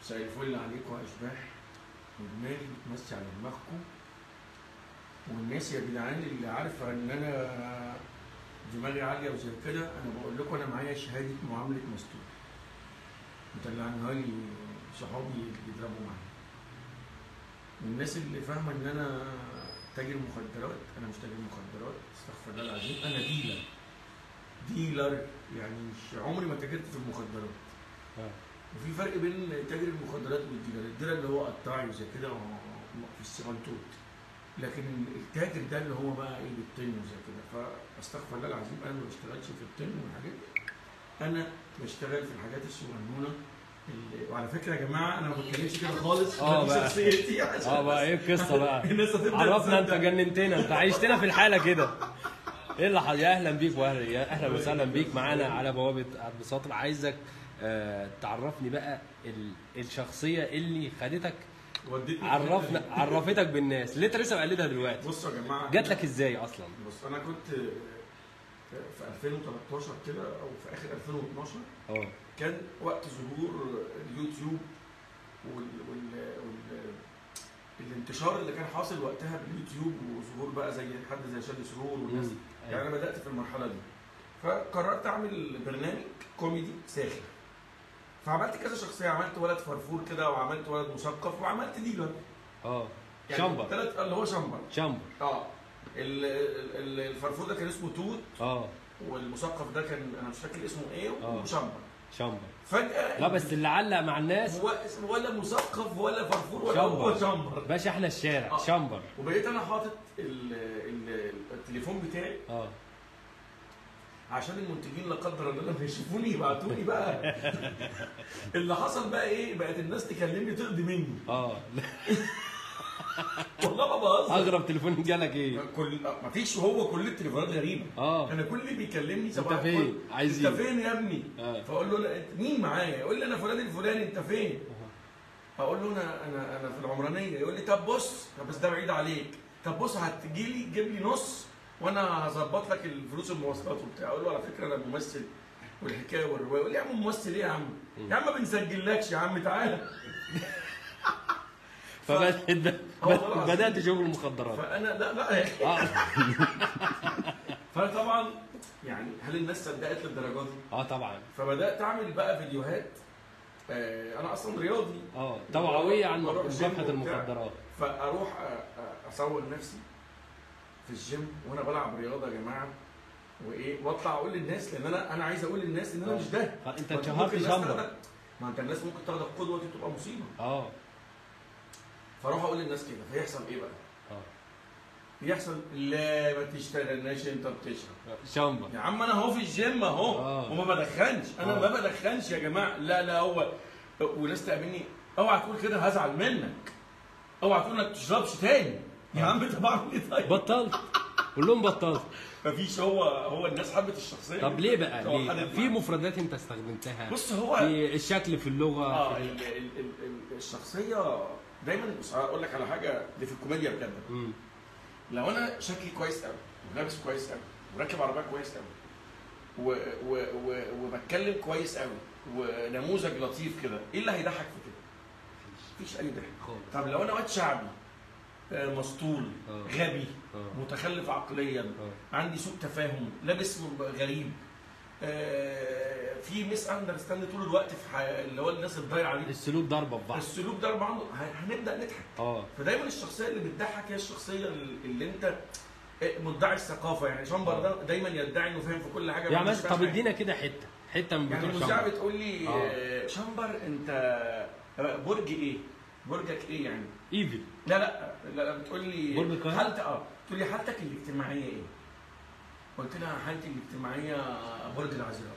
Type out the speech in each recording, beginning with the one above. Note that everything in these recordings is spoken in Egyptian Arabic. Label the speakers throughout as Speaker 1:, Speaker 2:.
Speaker 1: مساء الفل عليكم يا اشباح ودماغي بتمسي على دماغكم والناس يا جدعان اللي عارفه ان انا دماغي عاليه وزي كده انا بقول لكم انا معايا شهاده معامله مستور مطلعناها لي صحابي اللي بيضربوا معايا والناس اللي فاهمه ان انا تاجر مخدرات انا مش تاجر مخدرات استغفر الله العظيم انا ديلر ديلر يعني مش عمري ما تاجرت في المخدرات وفي فرق بين تاجر المخدرات والديلر الديلر اللي هو قطاعي وزي كده و- في السيغنتوت لكن التاجر ده اللي هو بقى ايه بالطن وزي كده فاستغفر الله العظيم انا ما بشتغلش في الطن والحاجات دي انا بشتغل في الحاجات الصغنونه اللي- وعلى فكره يا جماعه انا ما بتكلمش كده خالص
Speaker 2: اه
Speaker 1: دي
Speaker 2: بقى.
Speaker 1: شخصيتي عشان
Speaker 2: اه بقى ايه القصه بقى
Speaker 1: الناس هتبدا
Speaker 2: عرفنا انت
Speaker 1: تصدق.
Speaker 2: جننتنا انت عيشتنا في الحاله كده ايه اللي حصل يا اهلا بيك واهلا يا اهلا وسهلا بيك معانا على بوابه عبد ساطر عايزك آه تعرفني بقى ال- الشخصيه اللي خدتك
Speaker 1: ودتني
Speaker 2: عرفنا عرفتك بالناس اللي انت لسه مقلدها دلوقتي
Speaker 1: بصوا يا جماعه
Speaker 2: جات لك ازاي اصلا
Speaker 1: بص انا كنت في 2013 كده او في اخر 2012
Speaker 2: اه
Speaker 1: كان وقت ظهور اليوتيوب وال, وال... وال... الانتشار اللي كان حاصل وقتها باليوتيوب وظهور بقى زي حد زي شادي سرور والناس
Speaker 2: مم.
Speaker 1: يعني انا بدات في المرحله دي فقررت اعمل برنامج كوميدي ساخر فعملت كذا شخصيه عملت ولد فرفور كده وعملت ولد مثقف وعملت ديلر
Speaker 2: اه
Speaker 1: يعني
Speaker 2: شامبر
Speaker 1: ثلاث اللي هو شامبر
Speaker 2: شامبر
Speaker 1: اه ال- ال- ال- الفرفور ده كان اسمه توت
Speaker 2: اه
Speaker 1: والمثقف ده كان انا مش فاكر اسمه ايه
Speaker 2: آه.
Speaker 1: وشامبر
Speaker 2: شامبر
Speaker 1: فجاه
Speaker 2: لا بس اللي علق مع الناس
Speaker 1: هو اسمه ولا مثقف ولا فرفور ولا
Speaker 2: شامبر.
Speaker 1: هو شامبر
Speaker 2: باشا احنا الشارع
Speaker 1: آه.
Speaker 2: شامبر
Speaker 1: وبقيت انا حاطط ال- ال- التليفون بتاعي
Speaker 2: اه
Speaker 1: عشان المنتجين لا قدر الله لما يشوفوني يبعتوني بقى اللي حصل بقى ايه بقت الناس تكلمني تقضي مني
Speaker 2: اه
Speaker 1: والله ما بهزر
Speaker 2: اغرب تليفون جالك ايه
Speaker 1: كل ما فيش هو كل التليفونات غريبه
Speaker 2: اه
Speaker 1: انا كل اللي بيكلمني صباح
Speaker 2: انت فين؟
Speaker 1: الفل،
Speaker 2: عايز
Speaker 1: انت
Speaker 2: ايه؟
Speaker 1: فين يا ابني
Speaker 2: آه.
Speaker 1: فاقول له لا انت مين معايا يقول لي انا فلان الفلاني انت فين اقول له انا انا انا في العمرانيه يقول لي طب بص طب بس ده بعيد عليك طب بص هتجي لي جيب لي نص وانا هظبط لك الفلوس المواصلات وبتاع اقول له على فكره انا ممثل والحكايه والروايه يقول لي يا عم ممثل ايه يا عم يا عم ما بنسجلكش يا عم تعالى
Speaker 2: فبدات
Speaker 1: آه والله العظيم.
Speaker 2: بدات تشوف المخدرات
Speaker 1: فانا لا لا يا اخي
Speaker 2: اه
Speaker 1: فانا طبعا يعني هل الناس صدقت للدرجه دي؟
Speaker 2: اه طبعا
Speaker 1: فبدات اعمل بقى فيديوهات آه، انا اصلا رياضي
Speaker 2: اه توعويه عن
Speaker 1: بروح جيم
Speaker 2: مكافحه
Speaker 1: وبتاع.
Speaker 2: المخدرات
Speaker 1: فاروح آه، آه، اصور نفسي في الجيم وانا بلعب رياضه يا جماعه وايه واطلع اقول للناس لان انا انا عايز اقول للناس ان انا
Speaker 2: آه.
Speaker 1: مش ده
Speaker 2: فانت
Speaker 1: ما
Speaker 2: اتشهرت
Speaker 1: ممكن الناس
Speaker 2: شامبر
Speaker 1: تاخدك- ما انت الناس ممكن تاخدك قدوه دي تبقى مصيبه
Speaker 2: اه
Speaker 1: فاروح اقول للناس كده فيحصل ايه بقى؟
Speaker 2: اه
Speaker 1: يحصل لا ما تشتغلناش انت بتشرب
Speaker 2: شامبر
Speaker 1: يا عم انا اهو في الجيم اهو
Speaker 2: آه.
Speaker 1: وما بدخنش انا
Speaker 2: آه.
Speaker 1: ما بدخنش يا جماعه لا لا هو وناس تقابلني اوعى تقول كده هزعل منك اوعى تقول انك تشربش تاني يا عم انت بعمل ايه طيب
Speaker 2: بطلت قول لهم بطلت
Speaker 1: مفيش هو هو الناس حبت الشخصيه
Speaker 2: طب ليه بقى
Speaker 1: هو
Speaker 2: ليه
Speaker 1: حدد
Speaker 2: في
Speaker 1: معاك.
Speaker 2: مفردات انت استخدمتها
Speaker 1: بص هو
Speaker 2: في الشكل في اللغه
Speaker 1: اه
Speaker 2: في...
Speaker 1: ال- ال- ال- ال- الشخصيه دايما بص اقول لك على حاجه دي في الكوميديا بجد
Speaker 2: مم.
Speaker 1: لو انا شكلي كويس قوي ولابس كويس قوي وراكب عربيه كويس قوي و... و... و... وبتكلم كويس قوي ونموذج لطيف كده ايه اللي هيضحك في كده؟ مفيش اي ضحك
Speaker 2: خالص
Speaker 1: طب لو انا واد شعبي آه، مسطول
Speaker 2: آه.
Speaker 1: غبي
Speaker 2: اه
Speaker 1: متخلف عقليا
Speaker 2: اه
Speaker 1: عندي سوء تفاهم لابس م- غريب آه، في ميس اندرستاند طول الوقت في حي... اللي هو الناس الضايعه دي
Speaker 2: السلوك ضربه في بعض
Speaker 1: السلوك ده عنده ه- هنبدا نضحك
Speaker 2: اه
Speaker 1: فدايما الشخصيه اللي بتضحك هي الشخصيه اللي انت مدعي الثقافه يعني شامبر ده دايما يدعي انه فاهم في كل حاجه
Speaker 2: يعني
Speaker 1: ما
Speaker 2: مثلا
Speaker 1: عندوش
Speaker 2: طب
Speaker 1: حاجة.
Speaker 2: ادينا كده حته حته من
Speaker 1: يعني
Speaker 2: بتوع
Speaker 1: المذيعه
Speaker 2: شامبر
Speaker 1: بتقول لي
Speaker 2: آه.
Speaker 1: آه، شامبر انت برج ايه؟ برجك ايه يعني؟
Speaker 2: ايفل
Speaker 1: لا لا لا, لا بتقول لي
Speaker 2: برج القاهرة؟
Speaker 1: حالتك اه بتقول لي حالتك الاجتماعيه ايه؟ قلت لها حالتي الاجتماعيه برج العذراء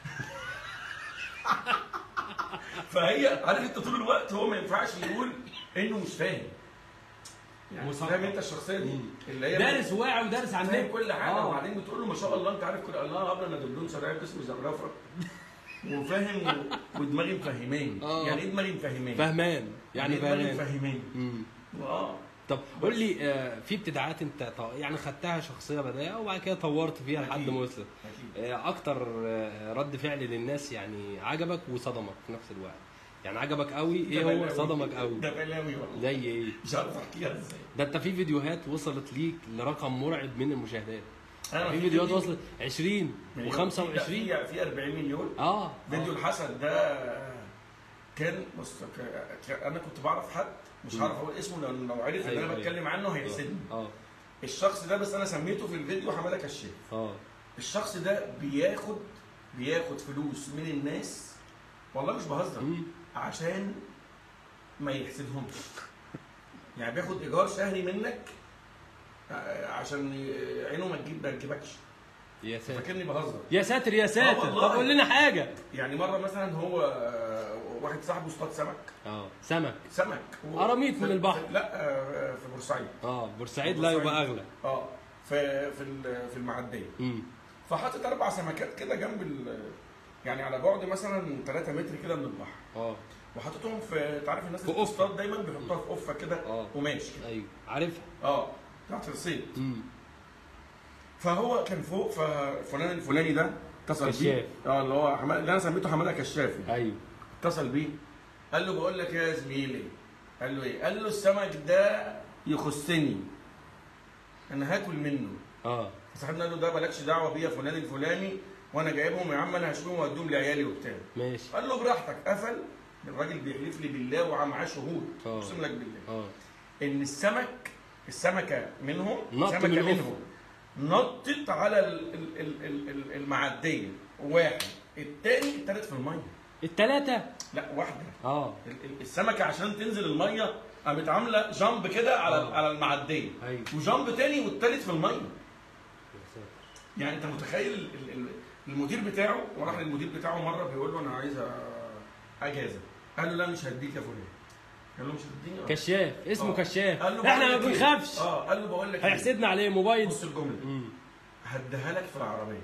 Speaker 1: فهي عارف انت طول الوقت هو ما ينفعش يقول انه مش فاهم يعني
Speaker 2: مثقف.
Speaker 1: فاهم انت الشخصيه دي
Speaker 2: مم.
Speaker 1: اللي هي
Speaker 2: دارس واعي ودارس عن
Speaker 1: فاهم
Speaker 2: النت
Speaker 1: كل حاجه
Speaker 2: آه.
Speaker 1: وبعدين بتقول له ما شاء الله انت عارف كل الله قبل انا دبلوم شرعيه قسم زخرفه وفاهم و... ودماغي مفهماني
Speaker 2: آه.
Speaker 1: يعني ايه دماغي مفهماني؟
Speaker 2: فهمان يعني
Speaker 1: إيه دماغي
Speaker 2: فهمان
Speaker 1: مفهماني
Speaker 2: مم.
Speaker 1: اه
Speaker 2: طب قول لي آه، في ابتداعات انت ط- يعني خدتها شخصيه بدائيه وبعد كده طورت فيها لحد
Speaker 1: أكيد.
Speaker 2: ما وصلت
Speaker 1: اكيد
Speaker 2: آه، اكتر آه، رد فعل للناس يعني عجبك وصدمك في نفس الوقت يعني عجبك قوي ايه
Speaker 1: ده
Speaker 2: هو
Speaker 1: بلاوي.
Speaker 2: صدمك قوي
Speaker 1: ده بلاوي والله
Speaker 2: زي ايه
Speaker 1: مش عارف احكيها ازاي
Speaker 2: ده انت في فيديوهات وصلت ليك لرقم مرعب من المشاهدات
Speaker 1: أنا
Speaker 2: في فيديوهات وصلت 20 و25
Speaker 1: في في 40 مليون
Speaker 2: اه
Speaker 1: فيديو
Speaker 2: آه.
Speaker 1: الحسن ده كان بص ك- ك- انا كنت بعرف حد مش
Speaker 2: مم.
Speaker 1: هعرف اقول اسمه لان لو عرف ان
Speaker 2: أيوة،
Speaker 1: انا
Speaker 2: أيوة.
Speaker 1: بتكلم عنه هيحسدني
Speaker 2: اه
Speaker 1: الشخص ده بس انا سميته في الفيديو حماده كشاف
Speaker 2: اه
Speaker 1: الشخص ده بياخد بياخد فلوس من الناس والله مش بهزر
Speaker 2: مم.
Speaker 1: عشان ما يحسدهمش يعني بياخد ايجار شهري منك ع- عشان ي- عينه ما تجيب ما تجيبكش
Speaker 2: يا ساتر
Speaker 1: فاكرني بهزر
Speaker 2: يا ساتر يا ساتر
Speaker 1: والله.
Speaker 2: طب قول لنا حاجه
Speaker 1: يعني مره مثلا هو آه، واحد صاحبه اصطاد سمك
Speaker 2: اه سمك
Speaker 1: سمك و-
Speaker 2: قراميط
Speaker 1: في-
Speaker 2: من البحر.
Speaker 1: في- لا آه، في بورسعيد
Speaker 2: اه بورسعيد لا يبقى اغلى
Speaker 1: اه في في ال- في المعديه
Speaker 2: امم
Speaker 1: فحاطط اربع سمكات كده جنب ال يعني على بعد مثلا 3 متر كده من البحر
Speaker 2: اه
Speaker 1: وحاططهم في انت عارف الناس
Speaker 2: في
Speaker 1: اللي
Speaker 2: قفة.
Speaker 1: بتصطاد دايما بيحطوها في قفه كده
Speaker 2: اه
Speaker 1: قماش كده
Speaker 2: ايوه عارفها
Speaker 1: اه بتاعت الصيد
Speaker 2: امم
Speaker 1: فهو كان فوق ففلان الفلاني ده اتصل
Speaker 2: كشاف.
Speaker 1: بيه اه اللي هو حماد اللي انا سميته حماده كشاف يعني.
Speaker 2: ايوه
Speaker 1: اتصل بيه قال له بقول لك يا زميلي قال له ايه؟ قال له السمك ده يخصني انا هاكل منه
Speaker 2: اه
Speaker 1: صاحبنا قال له ده مالكش دعوه بيا فلان الفلاني وانا جايبهم يا عم انا هشويهم واديهم لعيالي وبتاع
Speaker 2: ماشي
Speaker 1: قال له براحتك قفل الراجل بيحلف لي بالله ومعاه شهود
Speaker 2: آه.
Speaker 1: اقسم لك بالله
Speaker 2: اه
Speaker 1: ان السمك السمكه منهم
Speaker 2: نط
Speaker 1: سمكه
Speaker 2: من الأفق.
Speaker 1: منهم نطت على ال- ال- ال- ال- ال- المعديه واحد التاني التالت في الميه
Speaker 2: التلاتة
Speaker 1: لا واحده
Speaker 2: اه
Speaker 1: ال- ال- السمكه عشان تنزل الميه قامت عامله جامب كده على
Speaker 2: آه.
Speaker 1: على المعديه
Speaker 2: ايوه
Speaker 1: وجامب تاني والتالت في الميه
Speaker 2: يا ساتر.
Speaker 1: يعني انت متخيل ال- ال- المدير بتاعه وراح للمدير بتاعه مره بيقول له انا عايز أ- اجازه قال له لا مش هديك يا فلان قال له مش هتديني
Speaker 2: كشاف اسمه
Speaker 1: آه.
Speaker 2: كشاف
Speaker 1: قال له
Speaker 2: احنا ما
Speaker 1: بقول لك إيه؟
Speaker 2: بنخافش
Speaker 1: اه قال له بقول لك إيه؟
Speaker 2: هيحسدنا عليه موبايل
Speaker 1: بص الجمله
Speaker 2: امم
Speaker 1: هديها لك في العربيه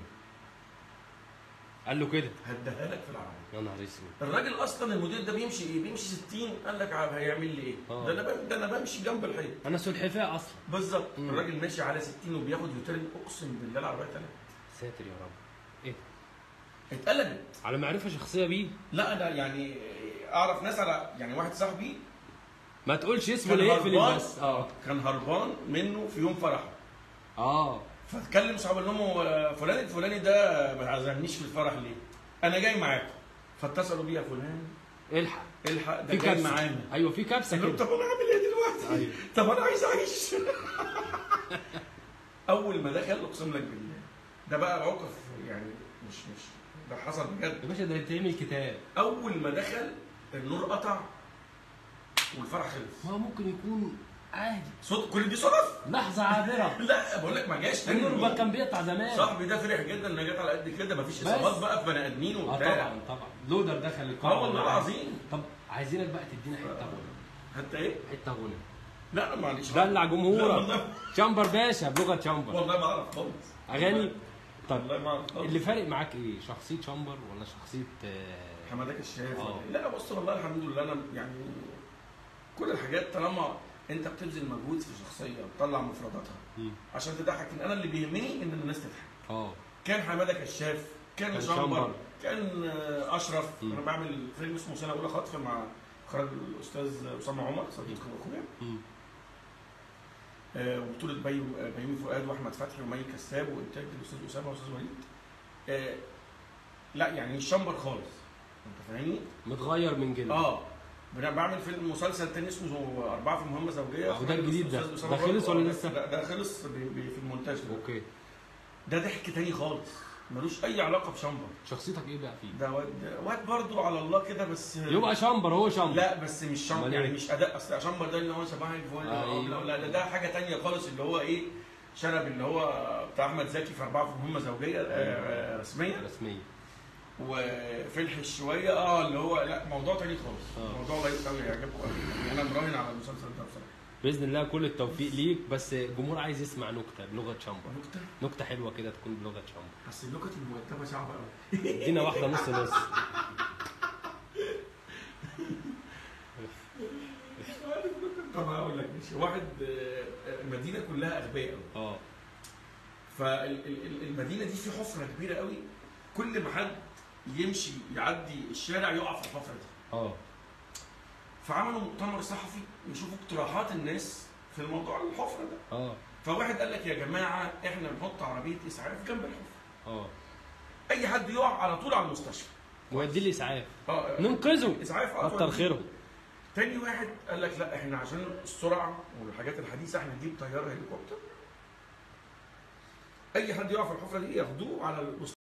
Speaker 2: قال له كده
Speaker 1: هديها لك في العربيه
Speaker 2: يا نهار اسود
Speaker 1: الراجل اصلا المدير ده بيمشي ايه بيمشي 60 قال لك عب- هيعمل لي ايه
Speaker 2: آه.
Speaker 1: ده انا ب- ده انا بمشي جنب الحيط
Speaker 2: انا سلحفاه اصلا
Speaker 1: بالظبط
Speaker 2: مم.
Speaker 1: الراجل ماشي على 60 وبياخد يوتيرن اقسم بالله العربيه اتقلبت
Speaker 2: ساتر يا رب ايه
Speaker 1: اتقلبت
Speaker 2: على معرفه شخصيه بيه
Speaker 1: لا انا يعني اعرف ناس على يعني واحد صاحبي
Speaker 2: ما تقولش اسمه
Speaker 1: كان
Speaker 2: اللي يقفل
Speaker 1: هربان
Speaker 2: البث اه
Speaker 1: كان هربان منه في يوم فرحه
Speaker 2: اه
Speaker 1: فتكلم صاحبه قال لهم هو فلان الفلاني ده ما عزمنيش في الفرح ليه؟ انا جاي معاكم فاتصلوا بيا فلان
Speaker 2: الحق
Speaker 1: الحق ده
Speaker 2: في
Speaker 1: جاي
Speaker 2: كبسه
Speaker 1: معانا
Speaker 2: ايوه في كبسه
Speaker 1: قال لهم
Speaker 2: كده
Speaker 1: طب انا اعمل ايه دلوقتي؟
Speaker 2: ايوه
Speaker 1: طب انا عايز اعيش اول ما دخل اقسم لك بالله ده بقى موقف يعني مش مش ده حصل بجد
Speaker 2: يا باشا ده يتعمل كتاب
Speaker 1: اول ما دخل النور قطع والفرح خلص
Speaker 2: هو ممكن يكون عادي
Speaker 1: صوت كل دي صدف
Speaker 2: لحظه عابره
Speaker 1: لا بقول لك ما جاش تاني
Speaker 2: النور
Speaker 1: النور.
Speaker 2: بقى كان بيقطع زمان
Speaker 1: صاحبي ده فرح جدا انها جت على قد كده مفيش
Speaker 2: بس.
Speaker 1: اصابات بقى في بني ادمين
Speaker 2: اه
Speaker 1: وبتاع
Speaker 2: طبعا طبعا لودر دخل القاعه
Speaker 1: اه والله العظيم
Speaker 2: طب عايزينك بقى تدينا حته غنى
Speaker 1: حتى ايه؟
Speaker 2: حته غنى
Speaker 1: لا انا معلش
Speaker 2: دلع
Speaker 1: لا
Speaker 2: جمهورك
Speaker 1: والله
Speaker 2: شامبر باشا بلغه شامبر
Speaker 1: والله ما اعرف خالص
Speaker 2: اغاني طب
Speaker 1: والله ما اعرف خالص
Speaker 2: اللي فارق معاك ايه شخصيه شامبر ولا شخصيه آه،
Speaker 1: حمادك الشاف
Speaker 2: اه.
Speaker 1: لا بص والله الحمد لله انا يعني كل الحاجات طالما انت بتبذل مجهود في شخصيه بتطلع مفرداتها
Speaker 2: مم.
Speaker 1: عشان تضحك إن انا اللي بيهمني ان الناس تضحك
Speaker 2: اه
Speaker 1: كان حماده كشاف كان,
Speaker 2: كان
Speaker 1: شامبر
Speaker 2: شامبر.
Speaker 1: كان آه، اشرف
Speaker 2: مم.
Speaker 1: انا بعمل فيلم اسمه سنه اولى خطف مع اخراج الاستاذ اسامه عمر صديق اخويا
Speaker 2: مم.
Speaker 1: آه، وبطولة بيومي بيومي فؤاد واحمد فتحي ومي كساب وانتاج الاستاذ اسامه والاستاذ وليد. آه، لا يعني مش شامبر خالص. انت فاهمني؟
Speaker 2: متغير من جلد
Speaker 1: اه بن- بعمل فيلم مسلسل تاني اسمه أربعة في مهمة زوجية
Speaker 2: أهو ده الجديد ده.
Speaker 1: أستاذ أسامة
Speaker 2: ده خلص
Speaker 1: برضه.
Speaker 2: ولا
Speaker 1: آه،
Speaker 2: لسه؟
Speaker 1: لا ده خلص بي- بي- في المونتاج دلوقتي.
Speaker 2: اوكي
Speaker 1: ده ضحك تاني خالص ملوش أي علاقة بشامبر
Speaker 2: شخصيتك ايه بقى فيه
Speaker 1: ده واد واد برضه على الله كده بس
Speaker 2: يبقى شامبر هو شامبر
Speaker 1: لا بس مش شامبر
Speaker 2: أمال
Speaker 1: يعني
Speaker 2: إيه؟
Speaker 1: مش اداء اصل شامبر ده اللي هو شبه الفل
Speaker 2: أيوة.
Speaker 1: لا لا ده, ده حاجه تانية خالص اللي هو ايه شنب اللي هو بتاع احمد زكي في اربعه في مهمه زوجيه آه، آه، رسميه
Speaker 2: رسميا
Speaker 1: وفلح شويه اه اللي هو لا موضوع تاني خالص
Speaker 2: آه.
Speaker 1: موضوع لطيف قوي هيعجبكم قوي يعني انا مراهن على المسلسل ده بصراحه
Speaker 2: باذن الله كل التوفيق ليك بس الجمهور عايز يسمع نكته بلغه شامبر
Speaker 1: نكته
Speaker 2: نكته حلوه كده تكون بلغه شامبر
Speaker 1: بس النكت المرتبه صعبه قوي
Speaker 2: ادينا واحده نص نص
Speaker 1: طب هقول لك ماشي واحد آه، آه، المدينه كلها اغبياء قوي
Speaker 2: اه
Speaker 1: فالمدينه دي في حفره كبيره قوي كل ما حد يمشي يعدي الشارع يقع في الحفره دي
Speaker 2: اه
Speaker 1: فعملوا مؤتمر صحفي يشوفوا اقتراحات الناس في الموضوع الحفره ده
Speaker 2: اه
Speaker 1: فواحد قال لك يا جماعه احنا نحط عربيه اسعاف جنب الحفره
Speaker 2: اه
Speaker 1: اي حد يقع على طول على المستشفى
Speaker 2: نوديه الاسعاف
Speaker 1: اه
Speaker 2: ننقذه
Speaker 1: اسعاف على طول.
Speaker 2: كتر خيرهم
Speaker 1: تاني واحد قال لك لا احنا عشان السرعه والحاجات الحديثه احنا نجيب طياره هليكوبتر اي حد يقع في الحفره دي ياخدوه على